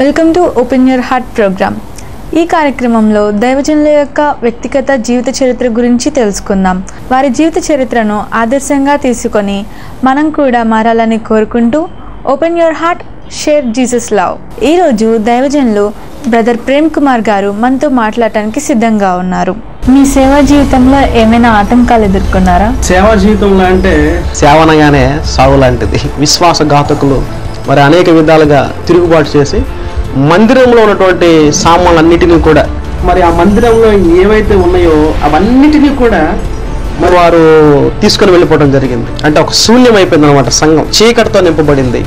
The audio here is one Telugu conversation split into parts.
welcome to open your heart programme ఈ కార్యక్రమంలో దైవజనుల యొక్క వ్యక్తిగత జీవిత చరిత్ర గురించి తెలుసుకుందాం వారి జీవిత చరిత్రను ఆదర్శంగా తీసుకొని మనం కూడా మారాలని కోరుకుంటూ open your heart share Jesus love ఈరోజు దైవజనులు బ్రదర్ ప్రేమ్ కుమార్ గారు మనతో మాట్లాడటానికి సిద్ధంగా ఉన్నారు మీ సేవా జీవితంలో ఏమైనా ఆటంకాలు ఎదుర్కొన్నారా సేవా జీవితంలో అంటే సేవనగానే సాగు లాంటిది విశ్వాసఘాతకులు మరి అనేక విధాలుగా తిరుగుబాటు చేసి మందిరంలో ఉన్నటువంటి సామాన్లన్నిటినీ కూడా మరి ఆ మందిరంలో ఏవైతే ఉన్నాయో అవన్నిటినీ కూడా మరి వారు తీసుకొని వెళ్ళిపోవడం జరిగింది అంటే ఒక శూన్యం అయిపోయింది అనమాట సంఘం చీకటితో నింపబడింది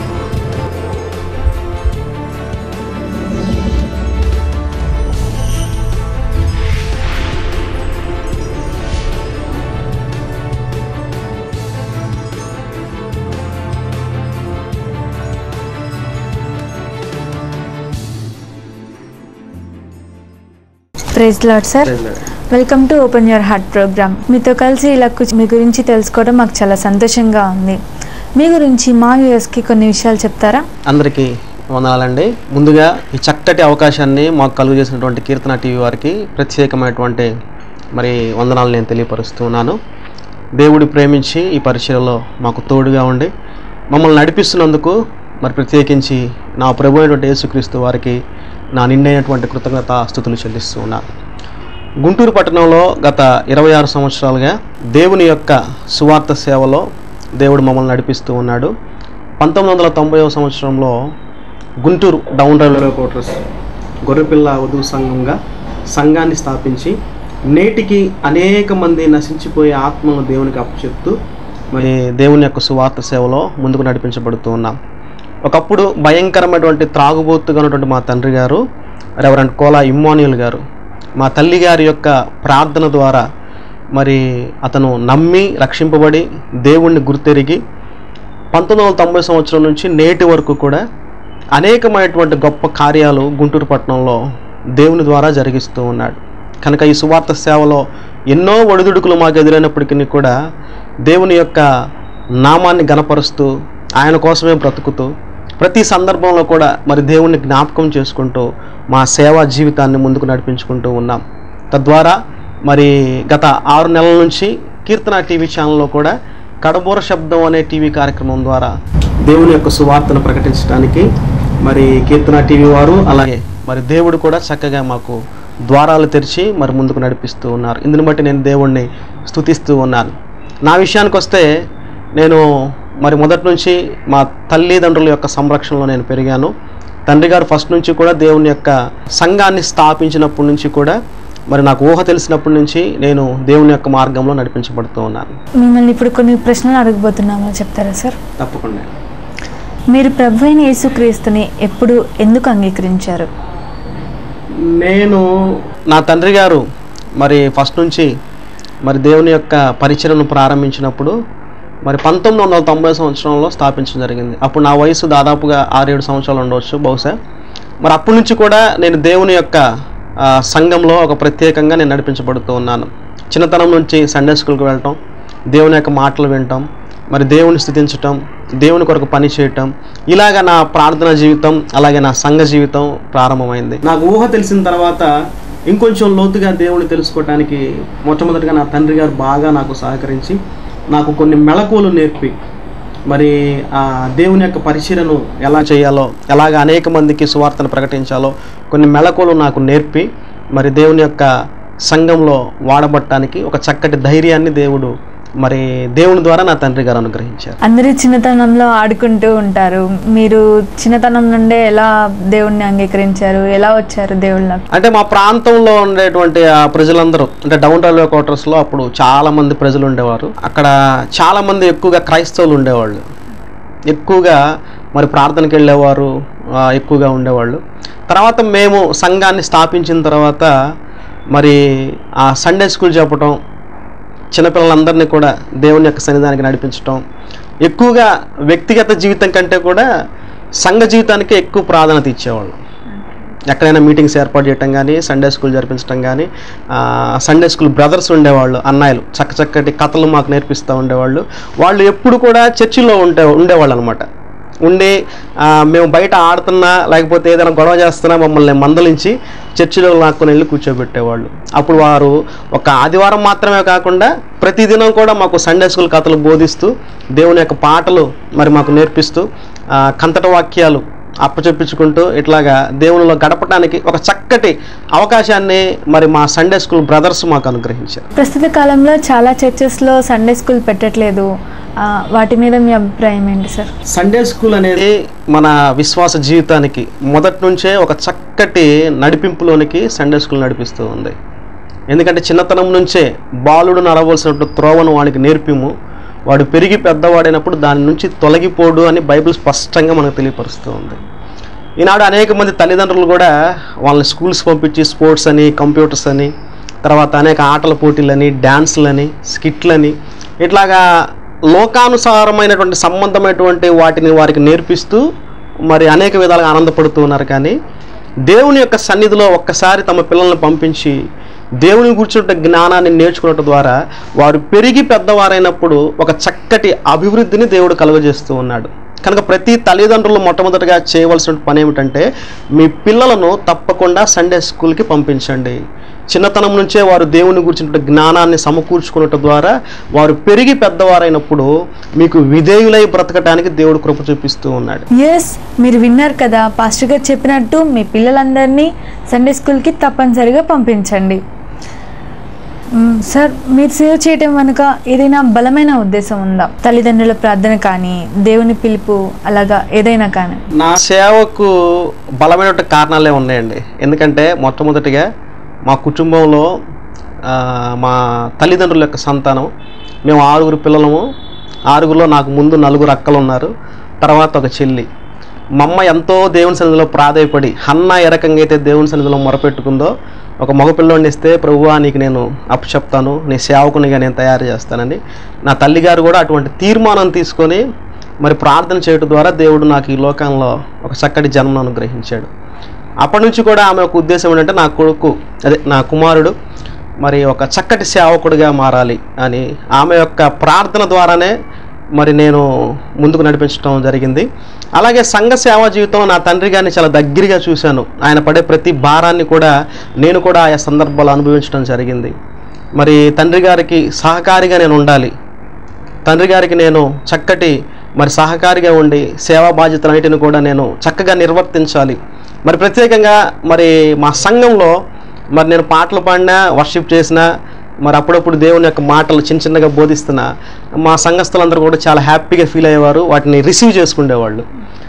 praise Lord sir welcome to open your heart programme మీతో కలిసి ఇలా కూర్చు- మీ గురించి తెలుసుకోవడం మాకు చాలా సంతోషంగా ఉంది మీ గురించి మా వ్యూయర్స్కి కొన్ని విషయాలు చెప్తారా అందరికీ వందనాలండి ముందుగా ఈ చక్కటి అవకాశాన్ని మాకు కలుగు చేసినటువంటి కీర్తన టీవీ వారికి ప్రత్యేకమైనటువంటి మరి వందనాలు నేను తెలియపరుస్తున్నాను దేవుడు ప్రేమించి ఈ పరిచయలో మాకు తోడుగా ఉండి మమ్మల్ని నడిపిస్తున్నందుకు మరి ప్రత్యేకించి నా ప్రభు అయినటువంటి యేసుక్రీస్తు వారికి నా నిండైనటువంటి కృతజ్ఞత స్థుతులు చెల్లిస్తూ ఉన్నాను గుంటూరు పట్టణంలో గత ఇరవై ఆరు సంవత్సరాలుగా దేవుని యొక్క సువార్త సేవలో దేవుడు మమ్మల్ని నడిపిస్తూ ఉన్నాడు పంతొమ్మిది వందల తొంభైవ సంవత్సరంలో గుంటూరు డౌన్ రైల్వే కోటర్స్ గొర్రెపిల్ల వధువు సంఘంగా సంఘాన్ని స్థాపించి నేటికి అనేక మంది నశించిపోయే ఆత్మలను దేవునికి అప్పచెప్తూ మరి దేవుని యొక్క సువార్త సేవలో ముందుకు నడిపించబడుతూ ఉన్నాం ఒకప్పుడు భయంకరమైనటువంటి త్రాగుబోతుగా ఉన్నటువంటి మా తండ్రి గారు రెవరెంట్ కోలా ఇమ్మాన్యుల్ గారు మా తల్లి గారి యొక్క ప్రార్థన ద్వారా మరి అతను నమ్మి రక్షింపబడి దేవుణ్ణి గుర్తెరిగి పంతొమ్మిది వందల తొంభై సంవత్సరం నుంచి నేటి వరకు కూడా అనేకమైనటువంటి గొప్ప కార్యాలు గుంటూరు పట్టణంలో దేవుని ద్వారా జరిగిస్తూ ఉన్నాడు కనుక ఈ సువార్త సేవలో ఎన్నో ఒడిదుడుకులు మాకు ఎదురైనప్పటికీ కూడా దేవుని యొక్క నామాన్ని గనపరుస్తూ ఆయన కోసమే బ్రతుకుతూ ప్రతి సందర్భంలో కూడా మరి దేవుణ్ణి జ్ఞాపకం చేసుకుంటూ మా సేవా జీవితాన్ని ముందుకు నడిపించుకుంటూ ఉన్నాం తద్వారా మరి గత ఆరు నెలల నుంచి కీర్తన టీవీ ఛానల్లో కూడా కడబోర శబ్దం అనే టీవీ కార్యక్రమం ద్వారా దేవుని యొక్క సువార్తను ప్రకటించడానికి మరి కీర్తన టీవీ వారు అలాగే అలాగే మరి దేవుడు కూడా చక్కగా మాకు ద్వారాలు తెరిచి మరి ముందుకు నడిపిస్తూ ఉన్నారు ఇందుని బట్టి నేను దేవుణ్ణి స్తుతిస్తూ ఉన్నాను నా విషయానికి వస్తే నేను మరి మొదటి నుంచి మా తల్లిదండ్రుల యొక్క సంరక్షణలో నేను పెరిగాను తండ్రి గారు ఫస్ట్ నుంచి కూడా దేవుని యొక్క సంఘాన్ని స్థాపించినప్పటి నుంచి కూడా మరి నాకు ఊహ తెలిసినప్పటి నుంచి నేను దేవుని యొక్క మార్గంలో నడిపించబడుతూ ఉన్నాను మిమ్మల్ని ఇప్పుడు కొన్ని ప్రశ్నలు అడగబోతున్నామో చెప్తారా సార్ తప్పకుండా మీరు ప్రభు అయిన యేసుక్రీస్తుని ఎప్పుడు ఎందుకు అంగీకరించారు నేను నా తండ్రి గారు మరి ఫస్ట్ నుంచి మరి దేవుని యొక్క పరిచయను ప్రారంభించినప్పుడు మరి పంతొమ్మిది వందల తొంభై సంవత్సరంలో స్థాపించడం జరిగింది అప్పుడు నా వయసు దాదాపుగా ఆరేడు సంవత్సరాలు ఉండవచ్చు బహుశా మరి అప్పటి నుంచి కూడా నేను దేవుని యొక్క ఆ, సంఘంలో ఒక ప్రత్యేకంగా నేను నడిపించబడుతూ ఉన్నాను చిన్నతనం నుంచి సండే స్కూల్కి వెళ్ళటం దేవుని యొక్క మాటలు వినటం మరి దేవుని స్థుతించటం దేవుని కొరకు పని చేయటం ఇలాగ నా ప్రార్థన జీవితం అలాగే నా సంఘ జీవితం ప్రారంభమైంది నాకు ఊహ తెలిసిన తర్వాత ఇంకొంచెం లోతుగా దేవుని తెలుసుకోవటానికి మొట్టమొదటిగా నా తండ్రి గారు బాగా నాకు సహకరించి నాకు కొన్ని మెళకువలు నేర్పి మరి ఆ దేవుని యొక్క పరిశీలనను ఎలా చేయాలో ఎలాగ అనేక మందికి సువార్తను ప్రకటించాలో కొన్ని మెళకువలు నాకు నేర్పి మరి దేవుని యొక్క సంఘంలో వాడబట్టడానికి ఒక చక్కటి ధైర్యాన్ని దేవుడు మరి దేవుని ద్వారా నా తండ్రి గారు అనుగ్రహించారు అందరూ చిన్నతనంలో ఆడుకుంటూ ఉంటారు మీరు చిన్నతనం నుండే ఎలా దేవుణ్ణి అంగీకరించారు ఎలా వచ్చారు దేవుళ్ళ అంటే మా ప్రాంతంలో ఉండేటువంటి ఆ ప్రజలందరూ అంటే డౌన్ రైల్వే క్వార్టర్స్లో అప్పుడు చాలా మంది ప్రజలు ఉండేవారు అక్కడ చాలా మంది ఎక్కువగా క్రైస్తవులు ఉండేవాళ్ళు ఎక్కువగా మరి ప్రార్థనకి వెళ్ళేవారు ఆ, ఎక్కువగా ఉండేవాళ్ళు తర్వాత మేము సంఘాన్ని స్థాపించిన తర్వాత మరి ఆ సండే స్కూల్ చెప్పటం చిన్నపిల్లలందరినీ కూడా దేవుని యొక్క సన్నిధానికి నడిపించటం ఎక్కువగా వ్యక్తిగత జీవితం కంటే కూడా సంఘ జీవితానికి ఎక్కువ ప్రాధాన్యత ఇచ్చేవాళ్ళు ఎక్కడైనా మీటింగ్స్ ఏర్పాటు చేయటం కానీ సండే స్కూల్ జరిపించడం కానీ ఆ, సండే స్కూల్ బ్రదర్స్ ఉండేవాళ్ళు అన్నయ్యలు చక్క చక్కటి కథలు మాకు నేర్పిస్తూ ఉండేవాళ్ళు వాళ్ళు ఎప్పుడు కూడా చర్చిలో ఉండే ఉండేవాళ్ళు అనమాట ఉండి ఆ, మేము బయట ఆడుతున్నా లేకపోతే ఏదైనా గొడవ చేస్తున్నా మమ్మల్ని మందలించి చర్చిలో లాక్కొని వెళ్ళి కూర్చోబెట్టేవాళ్ళు అప్పుడు వారు ఒక ఆదివారం మాత్రమే కాకుండా ప్రతిదినం కూడా మాకు సండే స్కూల్ కథలు బోధిస్తూ దేవుని యొక్క పాటలు మరి మాకు నేర్పిస్తూ ఆ, కంతట వాక్యాలు అప్పచెప్పించుకుంటూ ఇట్లాగా దేవునిలో గడపడానికి ఒక చక్కటి అవకాశాన్ని మరి మా సండే స్కూల్ బ్రదర్స్ మాకు అనుగ్రహించారు ప్రస్తుత కాలంలో చాలా చర్చెస్లో సండే స్కూల్ పెట్టట్లేదు ఆ, వాటి మీద మీ అభిప్రాయం ఏంటి సార్ సండే స్కూల్ అనేది ఇది మన విశ్వాస జీవితానికి మొదటి నుంచే ఒక చక్కటి నడిపింపులోనికి సండే స్కూల్ నడిపిస్తూ ఉంది ఎందుకంటే చిన్నతనం నుంచే బాలుడు నడవలసినటువంటి త్రోవను వానికి నేర్పిము వాడు పెరిగి పెద్దవాడైనప్పుడు దాని నుంచి తొలగిపోడు అని బైబిల్ స్పష్టంగా మనకు తెలియపరుస్తూ ఉంది ఈనాడు అనేక మంది తల్లిదండ్రులు కూడా వాళ్ళని స్కూల్స్ పంపించి స్పోర్ట్స్ అని కంప్యూటర్స్ అని తర్వాత అనేక ఆటల పోటీలని డ్యాన్స్లని స్కిట్లని ఇట్లాగా లోకానుసారమైనటువంటి సంబంధమైనటువంటి వాటిని వారికి నేర్పిస్తూ మరి అనేక విధాలుగా ఆనందపడుతూ ఉన్నారు కానీ దేవుని యొక్క సన్నిధిలో ఒక్కసారి తమ పిల్లల్ని పంపించి దేవుని కూర్చుంటే జ్ఞానాన్ని నేర్చుకోవడం ద్వారా వారు పెరిగి పెద్దవారైనప్పుడు ఒక చక్కటి అభివృద్ధిని దేవుడు కలుగజేస్తూ ఉన్నాడు కనుక ప్రతి తల్లిదండ్రులు మొట్టమొదటిగా చేయవలసిన పని ఏమిటంటే మీ పిల్లలను తప్పకుండా సండే స్కూల్కి పంపించండి చిన్నతనం నుంచే వారు దేవుని గురించిన జ్ఞానాన్ని సమకూర్చుకున్నట్టు ద్వారా వారు పెరిగి పెద్దవారైనప్పుడు మీకు విధేయులై బ్రతకడానికి దేవుడు కృప చూపిస్తూ ఉన్నాడు ఎస్ మీరు విన్నారు కదా పాస్టర్ గారు చెప్పినట్టు మీ పిల్లలందరినీ సండే స్కూల్కి తప్పనిసరిగా పంపించండి మ్మ్, సార్ మీరు సేవ్ చేయటం వెనుక ఏదైనా బలమైన ఉద్దేశం ఉందా తల్లిదండ్రుల ప్రార్థన కానీ దేవుని పిలుపు అలాగా ఏదైనా కానీ నా సేవకు బలమైనటువంటి కారణాలే ఉన్నాయండి ఎందుకంటే మొట్టమొదటిగా మా కుటుంబంలో ఆ, మా తల్లిదండ్రుల యొక్క సంతానం మేము ఆరుగురు పిల్లలము ఆరుగురులో నాకు ముందు నలుగురు అక్కలు ఉన్నారు తర్వాత ఒక చెల్లి మా అమ్మ ఎంతో దేవుని సన్నిధిలో ప్రాధాయపడి హన్న ఏ రకంగా అయితే దేవుని సన్నిధిలో మొరపెట్టుకుందో ఒక మగపిల్లోడిని ఇస్తే ప్రభువా నీకు నేను అప్పచెప్తాను నీ సేవకునిగా నేను తయారు చేస్తానని నా తల్లిగారు కూడా అటువంటి తీర్మానం తీసుకొని మరి ప్రార్థన చేయడం ద్వారా దేవుడు నాకు ఈ లోకంలో ఒక చక్కటి జన్మను అనుగ్రహించాడు అప్పటి నుంచి కూడా ఆమె ఒక ఉద్దేశం ఏంటంటే నా కొడుకు అదే నా కుమారుడు మరి ఒక చక్కటి సేవకుడిగా మారాలి అని ఆమె యొక్క ప్రార్థన ద్వారానే మరి నేను ముందుకు నడిపించడం జరిగింది అలాగే సంఘ సేవా జీవితంలో నా తండ్రి గారిని చాలా దగ్గరగా చూశాను ఆయన పడే ప్రతి భారాన్ని కూడా నేను కూడా ఆయా సందర్భాలు అనుభవించడం జరిగింది మరి తండ్రి గారికి సహకారిగా నేను ఉండాలి తండ్రి గారికి నేను చక్కటి మరి సహకారిగా ఉండి సేవా బాధ్యతలన్నిటిని కూడా నేను చక్కగా నిర్వర్తించాలి మరి ప్రత్యేకంగా మరి మా సంఘంలో మరి నేను పాటలు పాడినా వర్షిప్ చేసినా మరి అప్పుడప్పుడు దేవుని యొక్క మాటలు చిన్న చిన్నగా బోధిస్తున్నా మా సంఘస్థులందరూ కూడా చాలా హ్యాపీగా ఫీల్ అయ్యేవారు వాటిని రిసీవ్ చేసుకునేవాళ్ళు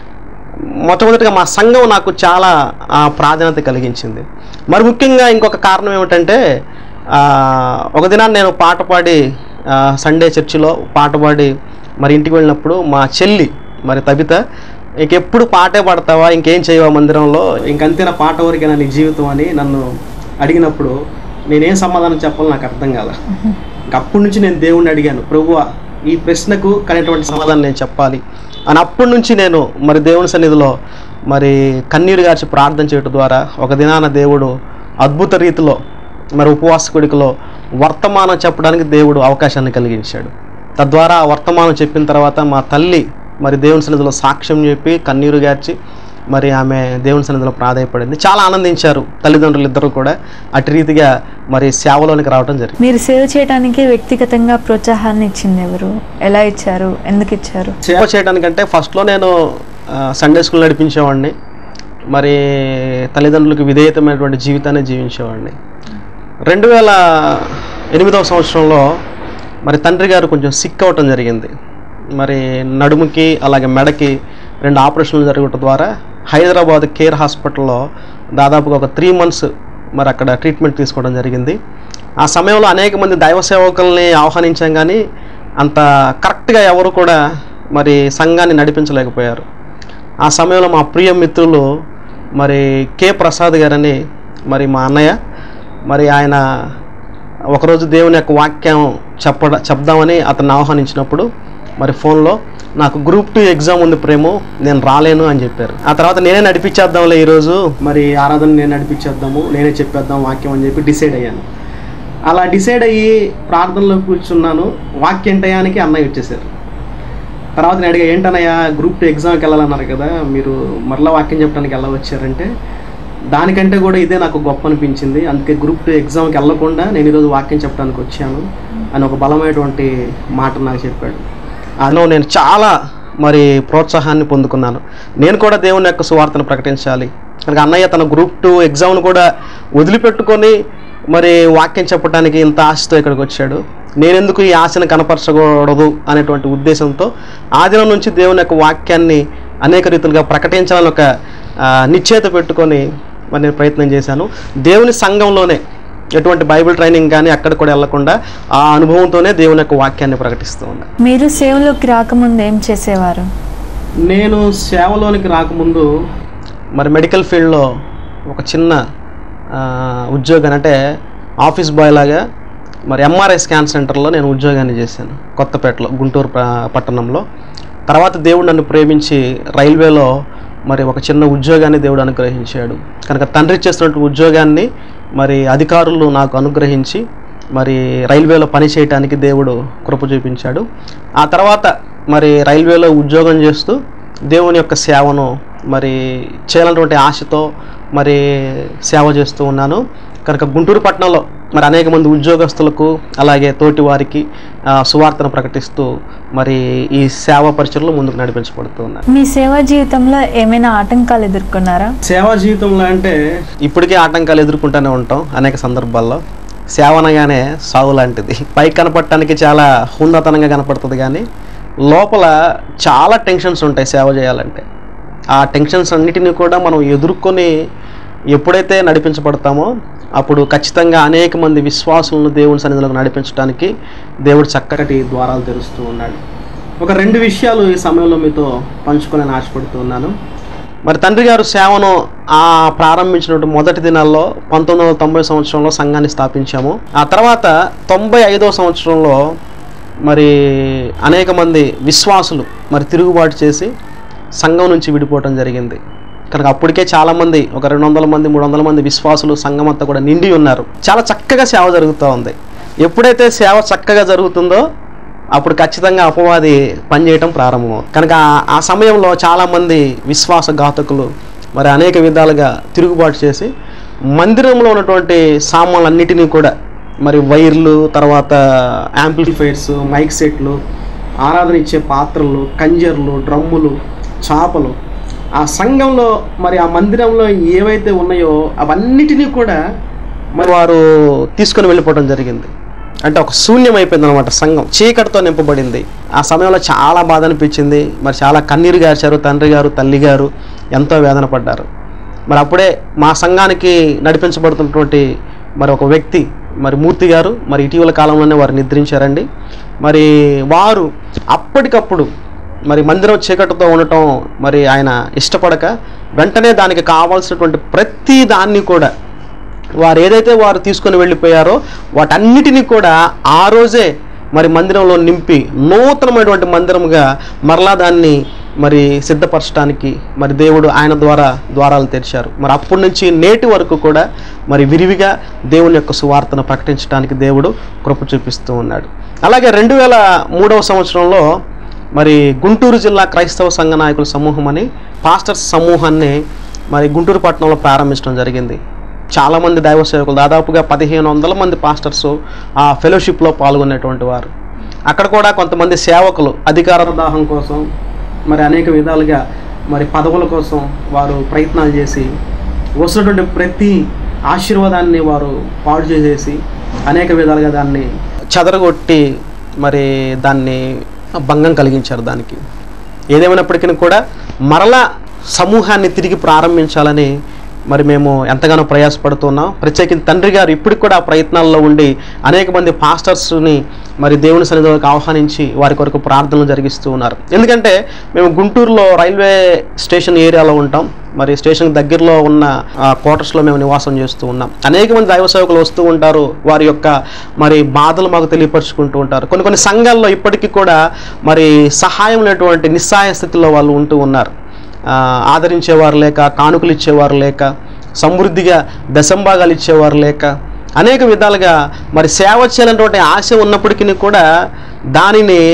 మొట్టమొదటిగా మా సంఘం నాకు చాలా ఆ, ప్రాధాన్యత కలిగించింది మరి ముఖ్యంగా ఇంకొక కారణం ఏమిటంటే ఆ, ఒక దినాన్ని నేను పాట పాడి ఆ, సండే చర్చిలో పాట పాడి మరి ఇంటికి వెళ్ళినప్పుడు మా చెల్లి మరి తబిత ఇంకెప్పుడు పాటే పాడతావా ఇంకేం చేయవా మందిరంలో ఇంకంతేనా పాట వరకేనా నీ జీవితం అని నన్ను అడిగినప్పుడు నేనేం సమాధానం చెప్పాలో నాకు అర్థం కాల ఇంక అప్పటి నుంచి నేను దేవుణ్ణి అడిగాను ప్రభువా ఈ ప్రశ్నకు కనేటువంటి సమాధానం సమాధానం నేను చెప్పాలి అని అప్పటి నుంచి నేను మరి దేవుని సన్నిధిలో మరి కన్నీరు గార్చి ప్రార్థన చేయడం ద్వారా ఒక దినాన దేవుడు అద్భుత రీతిలో మరి ఉపవాస కొడుకులో వర్తమానం చెప్పడానికి దేవుడు అవకాశాన్ని కలిగించాడు తద్వారా ఆ వర్తమానం చెప్పిన తర్వాత మా తల్లి మరి దేవుని సన్నిధిలో సాక్ష్యం చెప్పి కన్నీరు గార్చి మరి ఆమె దేవుని సన్నిధిలో ప్రాధాయపడింది చాలా ఆనందించారు తల్లిదండ్రులు ఇద్దరు కూడా అటు రీతిగా మరి సేవలోనికి రావడం జరిగింది మీరు సేవ్ చేయడానికి వ్యక్తిగతంగా ప్రోత్సాహాన్ని ఇచ్చింది ఎవరు ఎలా ఇచ్చారు ఎందుకు ఇచ్చారు సేవ చేయడానికంటే ఫస్ట్లో నేను ఆ, సండే స్కూల్ నడిపించేవాడిని మరి తల్లిదండ్రులకు విధేయతమైనటువంటి జీవితాన్ని జీవించేవాడిని రెండు వేల ఎనిమిదవ సంవత్సరంలో మరి తండ్రి గారు కొంచెం సిక్ అవ్వటం జరిగింది మరి నడుముకి అలాగే మెడకి రెండు ఆపరేషన్లు జరగటం ద్వారా హైదరాబాద్ కేర్ హాస్పిటల్లో దాదాపుగా ఒక త్రీ మంత్స్ మరి అక్కడ ట్రీట్మెంట్ తీసుకోవడం జరిగింది ఆ సమయంలో అనేక మంది దైవ సేవకుల్ని ఆహ్వానించాం కానీ అంత కరెక్ట్గా ఎవరు కూడా మరి సంఘాన్ని నడిపించలేకపోయారు ఆ సమయంలో మా ప్రియ మిత్రులు మరి కె ప్రసాద్ గారని మరి మా అన్నయ్య మరి ఆయన ఒకరోజు దేవుని యొక్క వాక్యం చెప్పడ చెప్దామని అతన్ని ఆహ్వానించినప్పుడు మరి ఫోన్లో నాకు గ్రూప్ టూ ఎగ్జామ్ ఉంది ప్రేమో నేను రాలేను అని చెప్పారు ఆ తర్వాత నేనే నడిపించేద్దాంలే ఈరోజు మరి ఆరాధన నేను నడిపించేద్దాము నేనే చెప్పేద్దాం వాక్యం అని చెప్పి డిసైడ్ అయ్యాను అలా డిసైడ్ అయ్యి ప్రార్థనలో కూర్చున్నాను వాక్యం టయానికి అన్నయ్య వచ్చేసారు తర్వాత నేను అడిగా ఏంటనయ్యా గ్రూప్ టూ ఎగ్జామ్కి వెళ్ళాలన్నారు కదా మీరు మరలా వాక్యం చెప్పడానికి ఎలా వచ్చారంటే దానికంటే కూడా ఇదే నాకు గొప్ప అనిపించింది అందుకే గ్రూప్ టూ ఎగ్జామ్కి వెళ్ళకుండా నేను ఈరోజు వాక్యం చెప్పడానికి వచ్చాను అని ఒక బలమైనటువంటి మాట నాకు చెప్పాడు అందులో నేను చాలా మరి ప్రోత్సాహాన్ని పొందుకున్నాను నేను కూడా దేవుని యొక్క సువార్తను ప్రకటించాలి కనుక అన్నయ్య తన గ్రూప్ టూ ఎగ్జామ్ను కూడా వదిలిపెట్టుకొని మరి వాక్యం చెప్పడానికి ఇంత ఆశతో ఇక్కడికి వచ్చాడు నేనెందుకు ఈ ఆశను కనపరచకూడదు అనేటువంటి ఉద్దేశంతో ఆ దినం నుంచి దేవుని యొక్క వాక్యాన్ని అనేక రీతులుగా ప్రకటించాలని ఒక ఆ, నిశ్చయిత పెట్టుకొని మరి నేను ప్రయత్నం చేశాను దేవుని సంఘంలోనే ఎటువంటి బైబిల్ ట్రైనింగ్ కానీ అక్కడ కూడా వెళ్లకుండా ఆ అనుభవంతోనే దేవుని యొక్క వాక్యాన్ని ప్రకటిస్తూ ఉన్నాను మీరు సేవలోకి రాకముందు ఏం చేసేవారు నేను సేవలోనికి రాకముందు మరి మెడికల్ ఫీల్డ్లో ఒక చిన్న ఆ, ఉద్యోగం అంటే ఆఫీస్ బాయ్ లాగా మరి ఎంఆర్ఐ స్కాన్ సెంటర్లో నేను ఉద్యోగాన్ని చేశాను కొత్తపేటలో గుంటూరు ప- పట్టణంలో తర్వాత దేవుడు నన్ను ప్రేమించి రైల్వేలో మరి ఒక చిన్న ఉద్యోగాన్ని దేవుడు అనుగ్రహించాడు కనుక తండ్రి చేస్తున్నటువంటి ఉద్యోగాన్ని మరి అధికారులు నాకు అనుగ్రహించి మరి రైల్వేలో పని చేయటానికి దేవుడు కృప చూపించాడు ఆ తర్వాత మరి రైల్వేలో ఉద్యోగం చేస్తూ దేవుని యొక్క సేవను మరి చేయాలన్నటువంటి ఆశతో మరి సేవ చేస్తూ ఉన్నాను కనుక గుంటూరు పట్టణంలో మరి అనేక మంది ఉద్యోగస్తులకు అలాగే తోటి వారికి ఆ, సువార్తను ప్రకటిస్తూ మరి ఈ సేవా పరిచయలు ముందుకు నడిపించబడుతూ ఉన్నారు మీ సేవా జీవితంలో ఏమైనా ఆటంకాలు ఎదుర్కొన్నారా సేవా జీవితంలో అంటే ఇప్పటికే ఆటంకాలు ఎదుర్కొంటూనే ఉంటాం అనేక సందర్భాల్లో సేవ అనగానే సాగు లాంటిది పైకి కనపడటానికి చాలా హుందతనంగా కనపడుతుంది కానీ లోపల చాలా టెన్షన్స్ ఉంటాయి సేవ చేయాలంటే ఆ టెన్షన్స్ అన్నిటినీ కూడా మనం ఎదుర్కొని ఎప్పుడైతే నడిపించబడతామో అప్పుడు ఖచ్చితంగా అనేక మంది విశ్వాసులను దేవుని సన్నిధిలోకి నడిపించడానికి దేవుడు చక్కటి చక్కటి ద్వారాలు తెరుస్తూ ఉన్నాడు ఒక రెండు విషయాలు ఈ సమయంలో మీతో పంచుకోవాలని ఆశపడుతూ ఉన్నాను మరి తండ్రి గారు సేవను ఆ ప్రారంభించినటువంటి మొదటి దినాల్లో పంతొమ్మిది వందల తొంభై సంవత్సరంలో సంఘాన్ని స్థాపించాము ఆ తర్వాత తొంభై ఐదో సంవత్సరంలో మరి అనేక మంది విశ్వాసులు మరి తిరుగుబాటు చేసి సంఘం నుంచి విడిపోవటం జరిగింది కనుక అప్పటికే చాలామంది ఒక రెండు వందల మంది మూడు వందల మంది విశ్వాసులు సంఘం అంతా కూడా నిండి ఉన్నారు చాలా చక్కగా సేవ జరుగుతూ ఉంది ఎప్పుడైతే సేవ చక్కగా జరుగుతుందో అప్పుడు ఖచ్చితంగా అపవాది పనిచేయటం ప్రారంభమవుతుంది కనుక ఆ- ఆ సమయంలో చాలామంది విశ్వాసఘాతకులు మరి అనేక విధాలుగా తిరుగుబాటు చేసి మందిరంలో ఉన్నటువంటి సామాన్లన్నిటినీ కూడా మరి వైర్లు తర్వాత యాంప్లిఫైర్స్ మైక్ సెట్లు ఆరాధన ఇచ్చే పాత్రలు కంజర్లు డ్రమ్ములు చాపలు ఆ సంఘంలో మరి ఆ మందిరంలో ఏవైతే ఉన్నాయో అవన్నిటినీ కూడా మరి వారు తీసుకొని వెళ్ళిపోవడం జరిగింది అంటే ఒక శూన్యం అయిపోయింది అనమాట సంఘం చీకటితో నింపబడింది ఆ సమయంలో చాలా బాధ అనిపించింది మరి చాలా కన్నీరు గార్చారు తండ్రి గారు తల్లి గారు ఎంతో వేదన పడ్డారు మరి అప్పుడే మా సంఘానికి నడిపించబడుతున్నటువంటి మరి ఒక వ్యక్తి మరి మూర్తి గారు మరి ఇటీవల కాలంలోనే వారు నిద్రించారండి మరి వారు అప్పటికప్పుడు మరి మందిరం చీకటితో ఉండటం మరి ఆయన ఇష్టపడక వెంటనే దానికి కావాల్సినటువంటి ప్రతి దాన్ని కూడా వారు ఏదైతే వారు తీసుకొని వెళ్ళిపోయారో వాటన్నిటినీ కూడా ఆ రోజే మరి మందిరంలో నింపి నూతనమైనటువంటి మందిరముగా మరలా దాన్ని మరి సిద్ధపరచడానికి మరి దేవుడు ఆయన ద్వారా ద్వారాలు తెరిచారు మరి అప్పటి నుంచి నేటి వరకు కూడా మరి విరివిగా దేవుని యొక్క సువార్తను ప్రకటించడానికి దేవుడు కృప చూపిస్తూ ఉన్నాడు అలాగే రెండు వేల మూడవ సంవత్సరంలో మరి గుంటూరు జిల్లా క్రైస్తవ సంఘ నాయకుల సమూహం అని పాస్టర్స్ సమూహాన్ని మరి గుంటూరు పట్టణంలో ప్రారంభించడం జరిగింది చాలామంది దైవ సేవకులు దాదాపుగా పదిహేను వందల మంది పాస్టర్స్ ఆ ఫెలోషిప్లో పాల్గొనేటువంటి వారు అక్కడ కూడా కొంతమంది సేవకులు అధికార దాహం కోసం మరి అనేక విధాలుగా మరి పదవుల కోసం వారు ప్రయత్నాలు చేసి వస్తున్నటువంటి ప్రతి ఆశీర్వాదాన్ని వారు పాడు చేసేసి అనేక విధాలుగా దాన్ని చెదరగొట్టి మరి దాన్ని భంగం కలిగించారు దానికి ఏదేమైనప్పటికీ కూడా మరలా సమూహాన్ని తిరిగి ప్రారంభించాలని మరి మేము ఎంతగానో ప్రయాసపడుతున్నాం ప్రత్యేకించి తండ్రి గారు ఇప్పటికి కూడా ఆ ప్రయత్నాల్లో ఉండి అనేక మంది పాస్టర్స్ని మరి దేవుని సన్నిధిలోకి ఆహ్వానించి వారి కొరకు ప్రార్థనలు జరిగిస్తూ ఉన్నారు ఎందుకంటే మేము గుంటూరులో రైల్వే స్టేషన్ ఏరియాలో ఉంటాం మరి స్టేషన్ దగ్గరలో ఉన్న క్వార్టర్స్లో మేము నివాసం చేస్తూ ఉన్నాం అనేక మంది దైవ సేవకులు వస్తూ ఉంటారు వారి యొక్క మరి బాధలు మాకు తెలియపరుచుకుంటూ ఉంటారు కొన్ని కొన్ని సంఘాల్లో ఇప్పటికీ కూడా మరి సహాయం లేనటువంటి నిస్సహాయ స్థితిలో వాళ్ళు ఉంటూ ఉన్నారు ఆ, ఆదరించేవారు లేక కానుకలు ఇచ్చేవారు లేక సమృద్ధిగా దశంభాగాలు ఇచ్చేవారు లేక అనేక విధాలుగా మరి సేవ చేయాలన్నటువంటి ఆశ ఉన్నప్పటికీ కూడా దానిని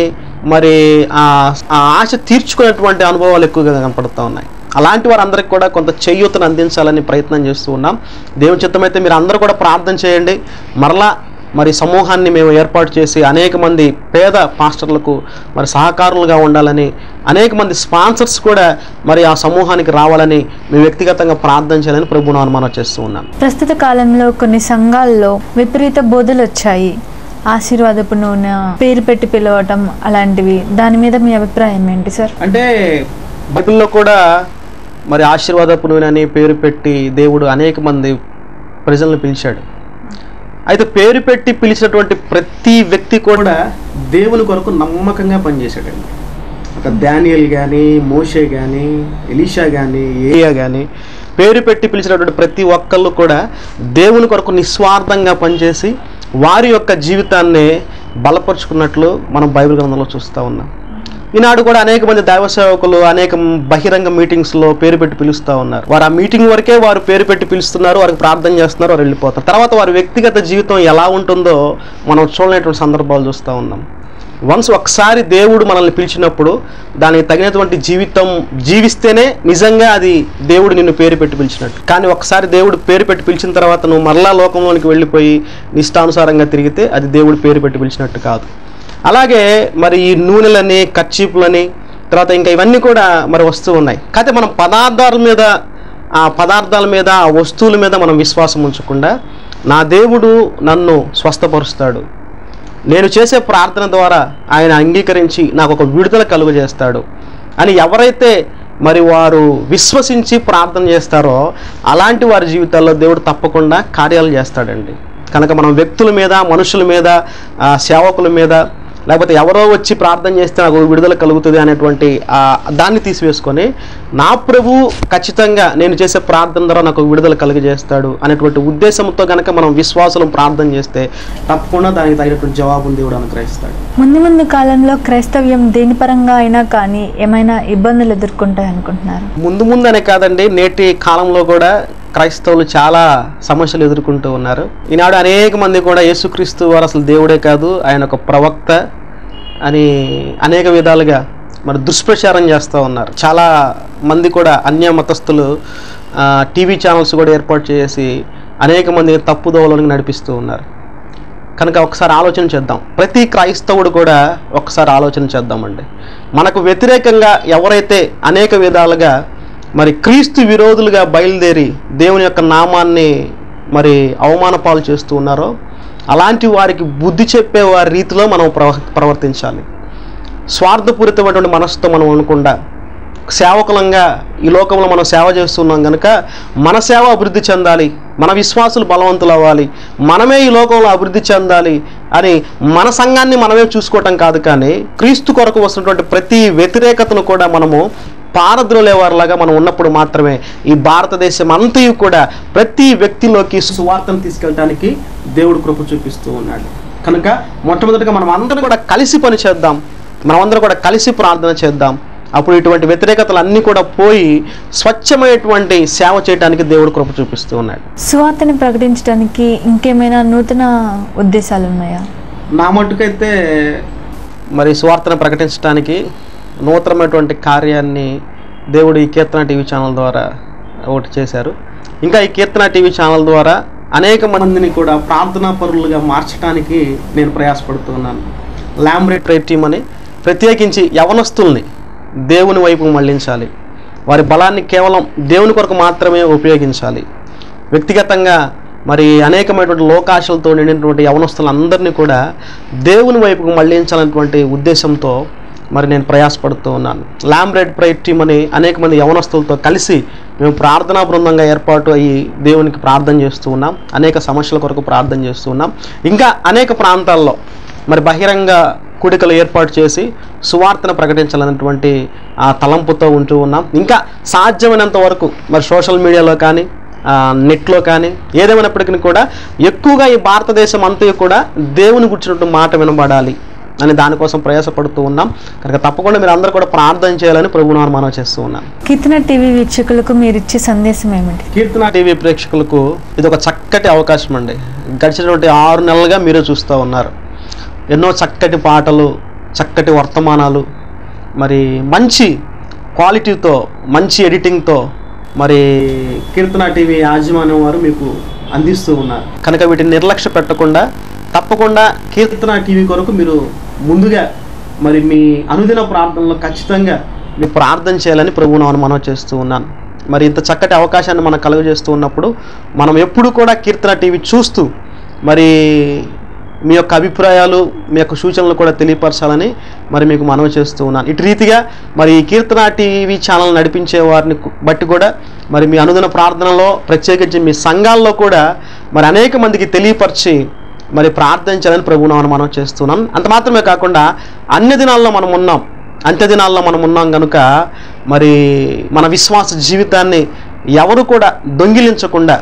మరి ఆ ఆ ఆశ తీర్చుకునేటువంటి అనుభవాలు ఎక్కువగా కనపడుతూ ఉన్నాయి అలాంటి వారందరికీ కూడా కొంత చేయూతను అందించాలని ప్రయత్నం చేస్తూ ఉన్నాం దేవుని చిత్తమైతే మీరు అందరూ కూడా ప్రార్థన చేయండి మరలా మరి సమూహాన్ని మేము ఏర్పాటు చేసి అనేక మంది పేద పాస్టర్లకు మరి సహకారులుగా ఉండాలని అనేక మంది స్పాన్సర్స్ కూడా మరి ఆ సమూహానికి రావాలని మేము వ్యక్తిగతంగా ప్రార్థన చేయాలని ప్రభువును అనుమానం చేస్తూ ఉన్నాం ప్రస్తుత కాలంలో కొన్ని సంఘాల్లో విపరీత బోధలు వచ్చాయి ఆశీర్వాదపు నూనె పేరు పెట్టి పిలవటం అలాంటివి దాని మీద మీ అభిప్రాయం ఏంటి సార్ అంటే బైబిల్లో కూడా మరి ఆశీర్వాదపు నూనె అని పేరు పెట్టి దేవుడు అనేక మంది ప్రజలను పిలిచాడు అయితే పేరు పెట్టి పిలిచినటువంటి ప్రతి వ్యక్తి కూడా కూడా దేవుని కొరకు నమ్మకంగా పనిచేశాడండి ఒక దానియల్ కానీ మోషే కానీ ఎలీషా కానీ ఏ ఏయా కానీ పేరు పెట్టి పిలిచినటువంటి ప్రతి ఒక్కళ్ళు కూడా దేవుని కొరకు నిస్వార్థంగా పనిచేసి వారి యొక్క జీవితాన్ని బలపరుచుకున్నట్లు మనం బైబిల్ గ్రంథంలో చూస్తూ ఉన్నాం ఈనాడు కూడా అనేక మంది దైవ సేవకులు అనేక బహిరంగ మీటింగ్స్లో పేరు పెట్టి పిలుస్తూ ఉన్నారు వారు ఆ మీటింగ్ వరకే వారు పేరు పెట్టి పిలుస్తున్నారు వారికి ప్రార్థన చేస్తున్నారు వారు వెళ్ళిపోతారు తర్వాత వారి వ్యక్తిగత జీవితం ఎలా ఉంటుందో మనం చూడలేటువంటి సందర్భాలు చూస్తూ ఉన్నాం వన్స్ ఒకసారి దేవుడు మనల్ని పిలిచినప్పుడు దానికి తగినటువంటి జీవితం జీవిస్తేనే నిజంగా అది దేవుడు నిన్ను పేరు పెట్టి పిలిచినట్టు కానీ ఒకసారి దేవుడు పేరు పెట్టి పిలిచిన తర్వాత నువ్వు మరలా లోకంలోనికి వెళ్ళిపోయి నిష్టానుసారంగా తిరిగితే అది దేవుడు పేరు పెట్టి పిలిచినట్టు కాదు అలాగే మరి ఈ నూనెలని కర్చీపులని తర్వాత ఇంకా ఇవన్నీ కూడా మరి వస్తూ ఉన్నాయి కాకపోతే మనం పదార్థాల మీద ఆ పదార్థాల మీద ఆ వస్తువుల మీద మనం విశ్వాసం ఉంచకుండా నా దేవుడు నన్ను స్వస్థపరుస్తాడు నేను చేసే ప్రార్థన ద్వారా ఆయన అంగీకరించి నాకు ఒక విడుదల కలుగజేస్తాడు అని ఎవరైతే మరి వారు విశ్వసించి ప్రార్థన చేస్తారో అలాంటి వారి జీవితాల్లో దేవుడు తప్పకుండా కార్యాలు చేస్తాడండి కనుక మనం వ్యక్తుల మీద మనుషుల మీద ఆ, సేవకుల మీద లేకపోతే ఎవరో వచ్చి ప్రార్థన చేస్తే నాకు విడుదల కలుగుతుంది అనేటువంటి ఆ, దాన్ని తీసివేసుకొని నా ప్రభు ఖచ్చితంగా నేను చేసే ప్రార్థన ద్వారా నాకు విడుదల కలుగజేస్తాడు అనేటువంటి ఉద్దేశంతో కనుక మనం విశ్వాసం ప్రార్థన చేస్తే తప్పకుండా దానికి తగినటువంటి జవాబును దేవుడు అనుగ్రహిస్తాడు ముందు ముందు కాలంలో క్రైస్తవ్యం దేని పరంగా అయినా కానీ ఏమైనా ఇబ్బందులు ఎదుర్కొంటాయి అనుకుంటున్నారు ముందు ముందనే కాదండి నేటి కాలంలో కూడా క్రైస్తవులు చాలా సమస్యలు ఎదుర్కొంటూ ఉన్నారు ఈనాడు అనేక మంది కూడా యేసుక్రీస్తు వారు అసలు దేవుడే కాదు ఆయన ఒక ప్రవక్త అని అనేక విధాలుగా మరి దుష్ప్రచారం చేస్తూ ఉన్నారు చాలా మంది కూడా అన్య మతస్థులు ఆ, టీవీ ఛానల్స్ కూడా ఏర్పాటు చేసి అనేక మంది తప్పుదోవలోనికి నడిపిస్తూ ఉన్నారు కనుక ఒకసారి ఆలోచన చేద్దాం ప్రతి క్రైస్తవుడు కూడా ఒకసారి ఆలోచన చేద్దామండి మనకు వ్యతిరేకంగా ఎవరైతే అనేక విధాలుగా మరి క్రీస్తు విరోధులుగా బయలుదేరి దేవుని యొక్క నామాన్ని మరి అవమాన పాలు చేస్తూ ఉన్నారో అలాంటి వారికి బుద్ధి చెప్పే వారి రీతిలో మనం ప్రవ ప్రవర్తించాలి స్వార్థపూరితమైనటువంటి మనసుతో మనం అనకుండా సేవకులంగా ఈ లోకంలో మనం సేవ చేస్తున్నాం కనుక మన సేవ అభివృద్ధి చెందాలి మన విశ్వాసులు బలవంతులు అవ్వాలి మనమే ఈ లోకంలో అభివృద్ధి చెందాలి అని మన సంఘాన్ని మనమే చూసుకోవటం కాదు కానీ క్రీస్తు కొరకు వస్తున్నటువంటి ప్రతి వ్యతిరేకతను కూడా మనము పారద్రోలేవారిలాగా మనం ఉన్నప్పుడు మాత్రమే ఈ భారతదేశం అంతయు కూడా ప్రతి వ్యక్తిలోకి సు- సువార్తను తీసుకెళ్ళడానికి దేవుడు కృప చూపిస్తూ ఉన్నాడు కనుక మొట్టమొదటిగా మనం అందరం అందరం కూడా కలిసి పని చేద్దాం మనమందరం కూడా కలిసి ప్రార్థన చేద్దాం అప్పుడు ఇటువంటి వ్యతిరేకతలు అన్నీ కూడా పోయి స్వచ్ఛమైనటువంటి సేవ చేయడానికి దేవుడు కృప చూపిస్తూ ఉన్నాడు సువార్తని ప్రకటించడానికి ఇంకేమైనా నూతన ఉద్దేశాలు ఉన్నాయా నా మట్టుకైతే మరి సువార్తను ప్రకటించడానికి నూతనమైనటువంటి కార్యాన్ని దేవుడు ఈ కీర్తన టీవీ ఛానల్ ద్వారా ఒకటి చేశారు ఇంకా ఈ కీర్తన టీవీ ఛానల్ ద్వారా అనేక మంది మందిని కూడా ప్రార్థనా పరులుగా మార్చడానికి నేను ప్రయాసపడుతున్నాను లాంబ్రేట్ ప్రేట్ టీం అని ప్రత్యేకించి యవనస్తుల్ని దేవుని వైపు మళ్ళించాలి వారి బలాన్ని కేవలం దేవుని కొరకు మాత్రమే ఉపయోగించాలి వ్యక్తిగతంగా మరి అనేకమైనటువంటి లోకాశలతో నిండినటువంటి యవనస్తులందరినీ కూడా దేవుని వైపుకు మళ్ళించాలనేటువంటి ఉద్దేశంతో మరి నేను ప్రయాసపడుతూ ఉన్నాను లాంబ్రేడ్ ప్రైట్ టీం అని అనేక మంది యవనస్తులతో కలిసి మేము ప్రార్థనా బృందంగా ఏర్పాటు అయ్యి దేవునికి ప్రార్థన చేస్తూ ఉన్నాం అనేక సమస్యల కొరకు ప్రార్థన చేస్తూ ఉన్నాం ఇంకా అనేక ప్రాంతాల్లో మరి బహిరంగ కూడికలు ఏర్పాటు చేసి సువార్తను ప్రకటించాలన్నటువంటి ఆ తలంపుతో ఉంటూ ఉన్నాం ఇంకా సాధ్యమైనంత వరకు మరి సోషల్ మీడియాలో కానీ ఆ, నెట్లో కానీ ఏదేమైనప్పటికీ కూడా ఎక్కువగా ఈ భారతదేశం అంతా కూడా దేవుని గుర్చినట్టు మాట వినబడాలి అని దానికోసం ప్రయాసపడుతూ ఉన్నాం కనుక తప్పకుండా మీరు అందరూ కూడా ప్రార్థన చేయాలని ప్రభునామం మనం చేస్తూ ఉన్నాం కీర్తన టీవీ వీక్షకులకు మీరు ఇచ్చే సందేశం ఏమిటి కీర్తన టీవీ ప్రేక్షకులకు ఇది ఒక చక్కటి అవకాశం అండి గడిచినటువంటి ఆరు నెలలుగా మీరు చూస్తూ ఉన్నారు ఎన్నో చక్కటి పాటలు చక్కటి వర్తమానాలు మరి మంచి క్వాలిటీతో మంచి ఎడిటింగ్తో మరి కీర్తన టీవీ యాజమాన్యం వారు మీకు అందిస్తూ ఉన్నారు కనుక వీటిని నిర్లక్ష్య పెట్టకుండా తప్పకుండా కీర్తి కీర్తన టీవీ కొరకు మీరు ముందుగా మరి మీ అనుదిన ప్రార్థనలో ఖచ్చితంగా మీ ప్రార్థన చేయాలని ప్రభువును మనం చేస్తూ ఉన్నాను మరి ఇంత చక్కటి అవకాశాన్ని మనం కలుగజేస్తూ ఉన్నప్పుడు మనం ఎప్పుడు కూడా కీర్తన టీవీ చూస్తూ మరి మీ యొక్క అభిప్రాయాలు మీ యొక్క సూచనలు కూడా తెలియపరచాలని మరి మీకు మనవి చేస్తూ ఉన్నాను ఇటు రీతిగా మరి ఈ కీర్తన టీవీ ఛానల్ నడిపించే వారిని కు- బట్టి కూడా మరి మీ అనుదిన ప్రార్థనలో ప్రత్యేకించి మీ సంఘాల్లో కూడా మరి అనేక మందికి తెలియపరిచి మరి ప్రార్థించాలని ప్రభువును మనం చేస్తున్నాం అంత మాత్రమే కాకుండా అన్ని దినాల్లో మనం ఉన్నాం అంత్య దినాల్లో మనం ఉన్నాం కనుక మరి మన విశ్వాస జీవితాన్ని ఎవరు కూడా దొంగిలించకుండా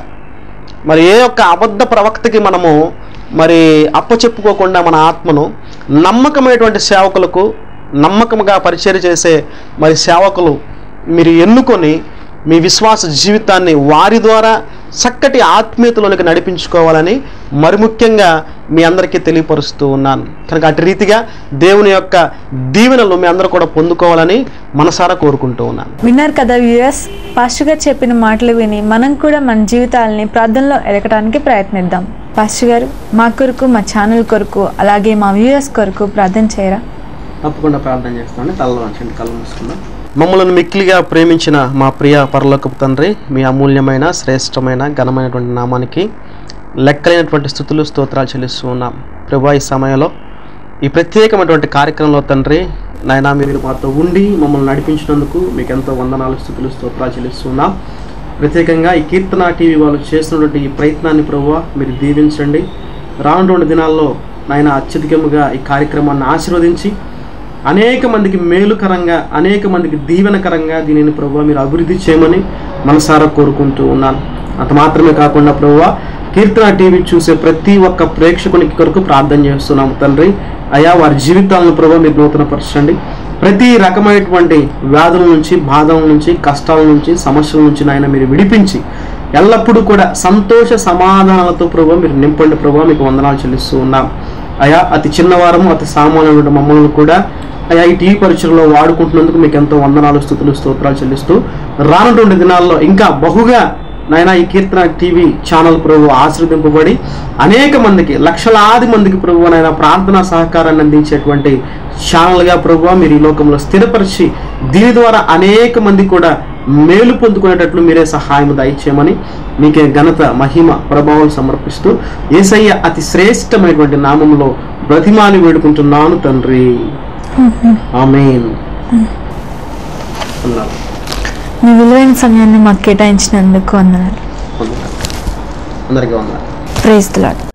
మరి ఏ ఒక్క అబద్ధ ప్రవక్తకి మనము మరి అప్పచెప్పుకోకుండా మన ఆత్మను నమ్మకమైనటువంటి సేవకులకు నమ్మకంగా పరిచయం చేసే మరి సేవకులు మీరు ఎన్నుకొని మీ విశ్వాస జీవితాన్ని వారి ద్వారా చక్కటి ఆత్మీయతలోనికి నడిపించుకోవాలని మరి ముఖ్యంగా మీ అందరికీ తెలియపరుస్తూ ఉన్నాను కనుక అటు రీతిగా దేవుని యొక్క దీవెనలు మీ అందరూ కూడా పొందుకోవాలని మనసారా కోరుకుంటూ ఉన్నాను విన్నారు కదా వ్యూయర్స్ పాస్టర్ గారు చెప్పిన మాటలు విని మనం కూడా మన జీవితాలని ప్రార్థనలో ఎదగడానికి ప్రయత్నిద్దాం పాస్టర్ గారు మా కొరకు మా ఛానల్ కొరకు అలాగే మా వ్యూయర్స్ కొరకు ప్రార్థన చేయరా తప్పకుండా ప్రార్థన చేస్తామని తలలో వంచండి కళ్ళు మూసుకుందాం మమ్మల్ని మిక్కిలిగా ప్రేమించిన మా ప్రియ పరలోకపు తండ్రి మీ అమూల్యమైన శ్రేష్టమైన ఘనమైనటువంటి నామానికి లెక్కలేనటువంటి స్థుతులు స్తోత్రాలు చెల్లిస్తూ ఉన్నాం ప్రభా ఈ సమయంలో ఈ ప్రత్యేకమైనటువంటి కార్యక్రమంలో తండ్రి నాయనా మీరు మీరు మాతో ఉండి మమ్మల్ని నడిపించినందుకు మీకు ఎంతో వందనాలు స్థుతులు స్తోత్రాలు చెల్లిస్తున్నాం ప్రత్యేకంగా ఈ కీర్తన టీవీ వాళ్ళు చేస్తున్నటువంటి ఈ ప్రయత్నాన్ని ప్రభువ మీరు దీవించండి రానున్న దినాల్లో నాయన అత్యధికముగా ఈ కార్యక్రమాన్ని ఆశీర్వదించి అనేక మందికి మేలుకరంగా అనేక మందికి దీవెనకరంగా దీనిని ప్రభువ మీరు అభివృద్ధి చేయమని మనసారా కోరుకుంటూ ఉన్నాను అంత మాత్రమే కాకుండా ప్రభువ కీర్తన టీవీ చూసే ప్రతి ఒక్క ప్రేక్షకునికి కొరకు ప్రార్థన చేస్తున్నాము తండ్రి అయా వారి జీవితాలను ప్రభు మీరు నూతనపరచండి ప్రతి రకమైనటువంటి వ్యాధుల నుంచి బాధల నుంచి కష్టాల నుంచి సమస్యల నుంచి నాయన మీరు విడిపించి ఎల్లప్పుడూ కూడా సంతోష సమాధానాలతో ప్రభు మీరు నింపండి ప్రభు మీకు వందనాలు చెల్లిస్తూ ఉన్నాం అయా అతి చిన్నవారము అతి సామాన్యమైన మమ్మల్ని కూడా అయా ఈ టీవీ పరిచయలో వాడుకుంటున్నందుకు మీకు ఎంతో వందనాలు స్థుతులు స్తోత్రాలు చెల్లిస్తూ రానున్నటువంటి దినాల్లో ఇంకా బహుగా నాయన ఈ కీర్తన టీవీ ఛానల్ ప్రభు ఆశ్రదింపబడి అనేక మందికి లక్షలాది మందికి ప్రభు నాయన ప్రార్థనా సహకారాన్ని అందించేటువంటి ఛానల్గా ప్రభు మీరు ఈ లోకంలో స్థిరపరిచి దీని ద్వారా అనేక మంది కూడా మేలు పొందుకునేటట్లు మీరే సహాయం దయచేయమని మీకే ఘనత మహిమ ప్రభావం సమర్పిస్తూ ఏసయ్య అతి శ్రేష్టమైనటువంటి నామంలో బ్రతిమాలి వేడుకుంటున్నాను తండ్రి ఆమెన్ అన్నారు మీ విలువైన సమయాన్ని మాకు కేటాయించినందుకు వందనాలు అందరికీ వందనాలు ప్రైజ్ లాడ్